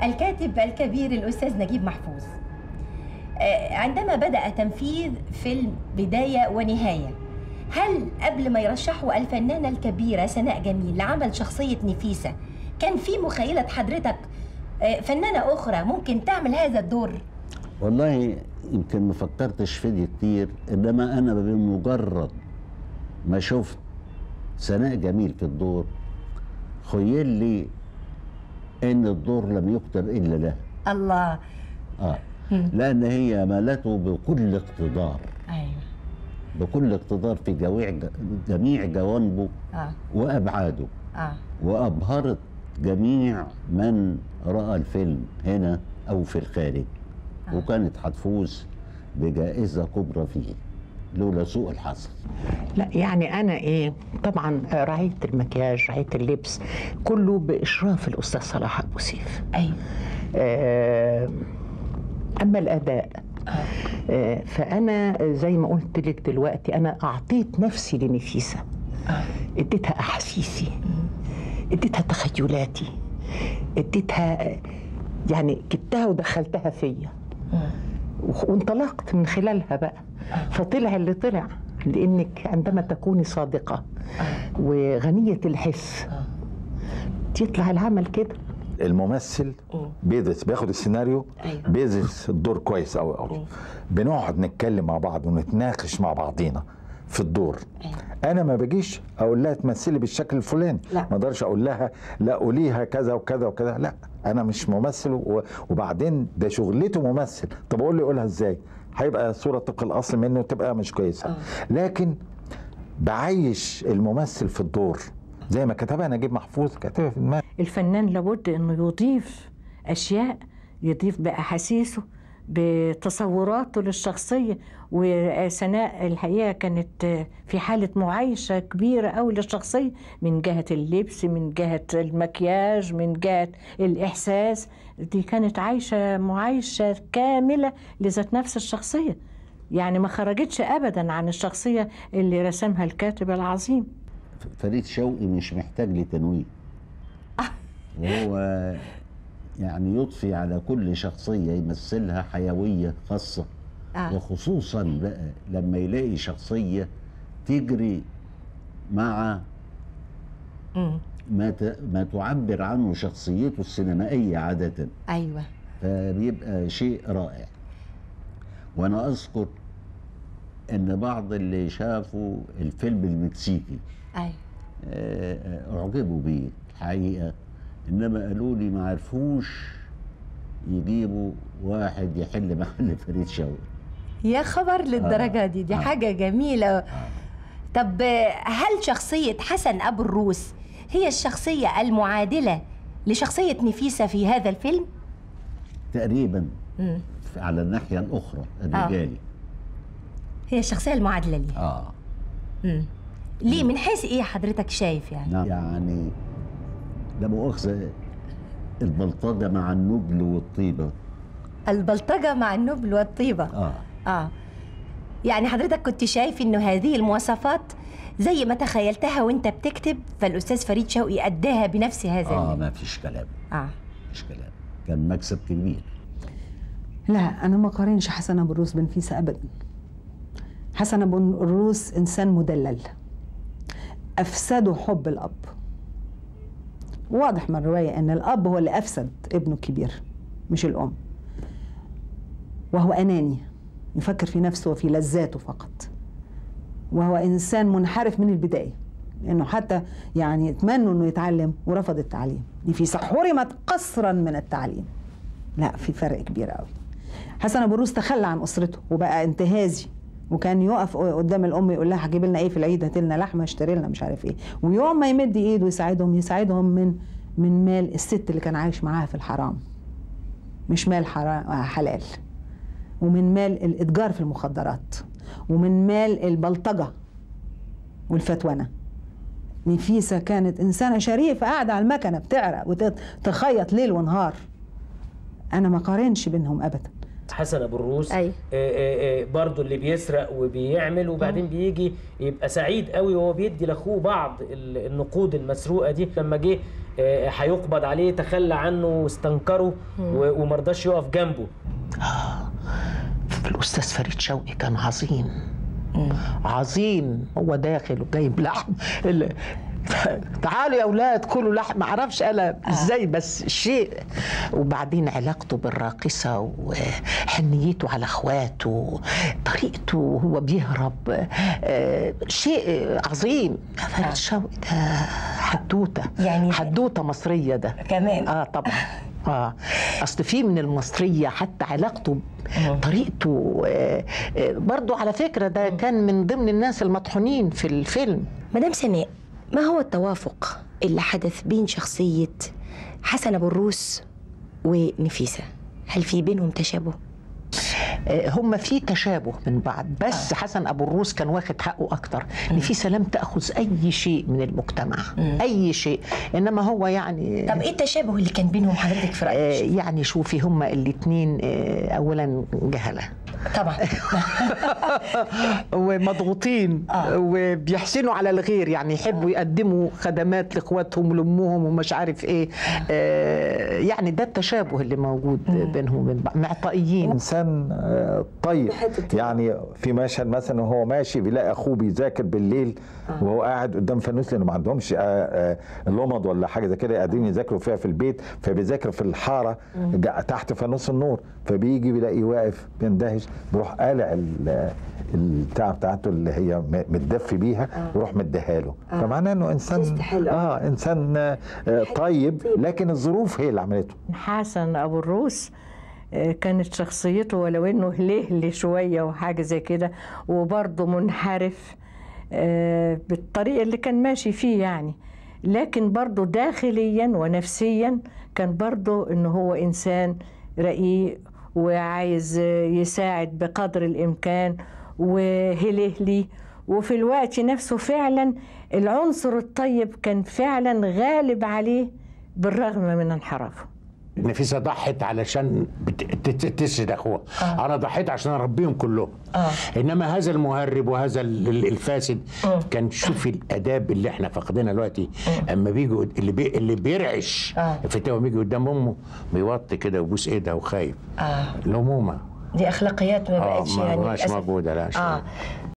الكاتب الكبير الأستاذ نجيب محفوظ آه، عندما بدأ تنفيذ فيلم بداية ونهاية هل قبل ما يرشحوا الفنانة الكبيرة سناء جميل لعمل شخصية نفيسة كان في مخيلة حضرتك آه، فنانة أخرى ممكن تعمل هذا الدور؟ والله يمكن ما فكرتش في دي كتير انما انا بمجرد ما شفت سناء جميل في الدور خيل لي ان الدور لم يكتب الا له الله اه لان هي مالته بكل اقتدار أيوه بكل اقتدار في جميع جميع جوانبه آه وابعاده آه وابهرت جميع من راى الفيلم هنا او في الخارج آه. وكانت هتفوز بجائزه كبرى فيه لولا سوء الحظ لا يعني انا ايه طبعا رعايه المكياج رعايه اللبس كله باشراف الاستاذ صلاح ابو سيف أيوه آه، اما الاداء آه، فانا زي ما قلت لك دلوقتي انا اعطيت نفسي لنفيسه اديتها احاسيسي اديتها تخيلاتي اديتها آه، يعني جبتها ودخلتها فيا وخ- وانطلقت من خلالها بقى فطلع اللي طلع لانك عندما تكوني صادقه وغنيه الحس يطلع العمل كده الممثل بيدرس بياخد السيناريو أيوة. بيدرس الدور كويس قوي قوي بنقعد نتكلم مع بعض ونتناقش مع بعضينا في الدور انا ما بجيش اقول لها تمثلي بالشكل الفلاني لا. ما اقدرش اقول لها لا قوليها كذا وكذا وكذا لا انا مش ممثل و- وبعدين ده شغلته ممثل طب اقول له يقولها ازاي هيبقى صوره طبق الاصل منه تبقى مش كويسه لكن بعيش الممثل في الدور زي ما كتبها نجيب محفوظ كاتبها في دماغي الفنان لابد انه يضيف اشياء يضيف باحاسيسه بتصوراته للشخصيه وسناء الحقيقه كانت في حاله معايشه كبيره قوي للشخصيه من جهه اللبس من جهه المكياج من جهه الاحساس دي كانت عايشه معايشه كامله لذات نفس الشخصيه يعني ما خرجتش ابدا عن الشخصيه اللي رسمها الكاتب العظيم فريد شوقي مش محتاج لتنويه وهو يعني يضفي على كل شخصية يمثلها حيوية خاصة آه. وخصوصا بقى لما يلاقي شخصية تجري مع مم. ما ت- ما تعبر عنه شخصيته السينمائية عادة أيوه فبيبقى شيء رائع وانا اذكر ان بعض اللي شافوا الفيلم المكسيكي أيوه آه، آه، اعجبوا بيه الحقيقه انما قالوا لي ما عرفوش يجيبوا واحد يحل محل فريد شوقي يا خبر للدرجة دي دي آه. حاجة جميلة طب هل شخصية حسن أبو الروس هي الشخصية المعادلة لشخصية نفيسة في هذا الفيلم؟ تقريبا مم. على الناحيه الاخرى الرجالي هي الشخصية المعادلة لي اه, مم. ليه من حيث إيه حضرتك شايف يعني؟ نعم يعني لا مؤاخذه البلطجه مع النبل والطيبه البلطجة مع النبل والطيبة اه آه يعني حضرتك كنت شايف إنه هذه المواصفات زي ما تخيلتها وانت بتكتب فالأستاذ فريد شوقي أداها بنفس هذا اه ال- ما فيش كلام آه مفيش كلام كان مكسب كبير لا أنا ما قارنش حسن أبو الروس بنفيسة أبدا حسن أبو الروس إنسان مدلل أفسده حب الأب واضح من الرواية أن الأب هو اللي أفسد ابنه الكبير مش الأم وهو أناني يفكر في نفسه وفي لذاته فقط وهو إنسان منحرف من البداية لأنه حتى يعني اتمنوا أنه يتعلم ورفض التعليم نفيسة حرمت قصرا من التعليم لا في فرق كبير قوي حسن ابو الروس تخلى عن اسرته وبقى انتهازي وكان يقف قدام الام يقول لها هجيب لنا ايه في العيد هات لنا لحمه اشتري لنا مش عارف ايه ويوم ما يمد ايده يساعدهم يساعدهم من من مال الست اللي كان عايش معاها في الحرام مش مال حرام حلال ومن مال الاتجار في المخدرات ومن مال البلطجه والفتونه نفيسه كانت انسانه شريفه قاعده على المكنه بتعرق وتخيط ليل ونهار انا ما قارنش بينهم ابدا حسن ابو الروس أيوة. آه، آه، آه، برضه اللي بيسرق وبيعمل وبعدين بيجي يبقى سعيد قوي وهو بيدي لاخوه بعض ال- النقود المسروقه دي لما جه آه، هيقبض عليه تخلى عنه واستنكره و- ومرضاش يقف جنبه الأستاذ فريد شوقي كان عظيم عظيم هو داخل وجايب لحم ال- تعالوا يا اولاد كلوا لحم معرفش انا ازاي بس شيء وبعدين علاقته بالراقصه وحنيته على اخواته طريقته وهو بيهرب آه، شيء عظيم فريد شوقي ده حدوته يعني- حدوته مصريه ده كمان. اه طبعا اه اصل في من المصريه حتى علاقته طريقته آه آه برضو على فكره ده كان من ضمن الناس المطحونين في الفيلم مدام سناء ما هو التوافق اللي حدث بين شخصية حسن أبو الروس ونفيسة هل في بينهم تشابه؟ آه، هم في تشابه من بعض بس حسن ابو الروس كان واخد حقه اكتر نفيسه لم تاخذ اي شيء من المجتمع اي شيء انما هو يعني طب إيه التشابه اللي كان بينهم حضرتك في آه، رأيك؟ يعني شوفي هما الاثنين اولا جهله طبعا ومضغوطين وبيحسنوا على الغير يعني يحبوا يقدموا خدمات لاخواتهم ولامهم ومش عارف ايه آه، يعني ده التشابه اللي موجود بينهم وبين بعض معطائيين انسان آه، طيب يعني في مشهد مثلا وهو ماشي بيلاقي اخوه بيذاكر بالليل وهو قاعد قدام فانوس لانه ما عندهمش آه، آه، لمض ولا حاجه زي كده قاعدين يذاكروا فيها في البيت فبيذاكر في الحاره جا- تحت فانوس النور فبيجي بيلاقيه واقف بيندهش بيروح قالع ال- البتاع بتاعته اللي هي م- متدفي بيها ويروح مديها له فمعناه انه انسان اه انسان آه، آه، طيب لكن الظروف هي اللي عملته حسن ابو الروس آه، كانت شخصيته ولو انه هلهلي شويه وحاجه زي كده وبرضه منحرف آه، بالطريقه اللي كان ماشي فيه يعني لكن برضه داخليا ونفسيا كان برضه انه هو انسان رقيق وعايز آه، يساعد بقدر الامكان وهلهلي وفي الوقت نفسه فعلا العنصر الطيب كان فعلا غالب عليه بالرغم من انحرافه نفيسه ضحت علشان بت- تت- تسعد اخوها آه. انا ضحيت عشان اربيهم كلهم آه. انما هذا المهرب وهذا ال- ال- الفاسد آه. كان شوفي الاداب اللي احنا فاقدينها دلوقتي اما بيجوا اللي بي اللي بيرعش آه. فتاوى بيجي قدام امه بيوطي كده ويبوس ايدها وخايف آه الامومه دي أخلاقيات ما اه بقتش ما يعني مش للأسف. موجوده لا شيء. آه